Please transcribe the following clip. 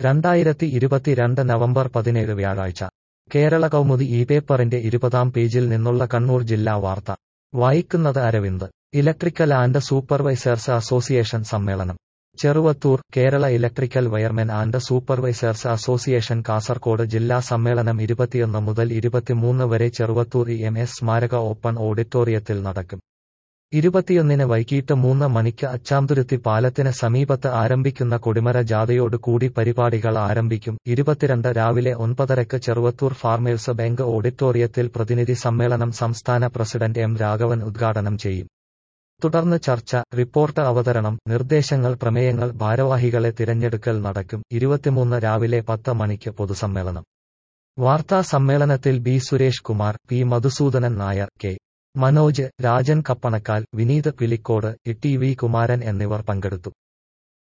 രണ്ടായിരത്തി ഇരുപത്തിരണ്ട് നവംബർ പതിനേഴ് വ്യാഴാഴ്ച കേരള കൗമുദി ഈ പേപ്പറിന്റെ ഇരുപതാം പേജിൽ നിന്നുള്ള കണ്ണൂർ ജില്ലാ വാർത്ത വായിക്കുന്നത് Aravind electrical and supervisors association സമ്മേളനം Cheruvathur Kerala electrical wiremen and supervisors association Kasaragod ജില്ലാ സമ്മേളനം ഇരുപത്തിയൊന്ന് മുതൽ ഇരുപത്തിമൂന്ന് വരെ ചെറുവത്തൂർ ഇ എം എസ് സ്മാരക ഓപ്പൺ ഓഡിറ്റോറിയത്തിൽ നടക്കും ഇരുപത്തിയൊന്നിന് വൈകിട്ട് മൂന്ന് മണിക്ക് അച്ചാംതുരുത്തി പാലത്തിന് സമീപത്ത് ആരംഭിക്കുന്ന കൊടിമര ജാഥയോട് കൂടി പരിപാടികൾ ആരംഭിക്കും ഇരുപത്തിരണ്ട് രാവിലെ ഒൻപതരക്ക് ചെറുവത്തൂർ ഫാർമേഴ്സ് ബാങ്ക് ഓഡിറ്റോറിയത്തിൽ പ്രതിനിധി സമ്മേളനം സംസ്ഥാന പ്രസിഡന്റ് എം രാഘവൻ ഉദ്ഘാടനം ചെയ്യും തുടർന്ന് ചർച്ച റിപ്പോർട്ട് അവതരണം നിർദ്ദേശങ്ങൾ പ്രമേയങ്ങൾ ഭാരവാഹികളെ തിരഞ്ഞെടുക്കൽ നടക്കും ഇരുപത്തിമൂന്ന് രാവിലെ പത്ത് മണിക്ക് പൊതുസമ്മേളനം വാർത്താ സമ്മേളനത്തിൽ B Suresh Kumar P Madhusoodanan Nair K Manoj Rajan Kappanakkal Vineeth Pilicode T V Kumaran എന്നിവർ പങ്കെടുത്തു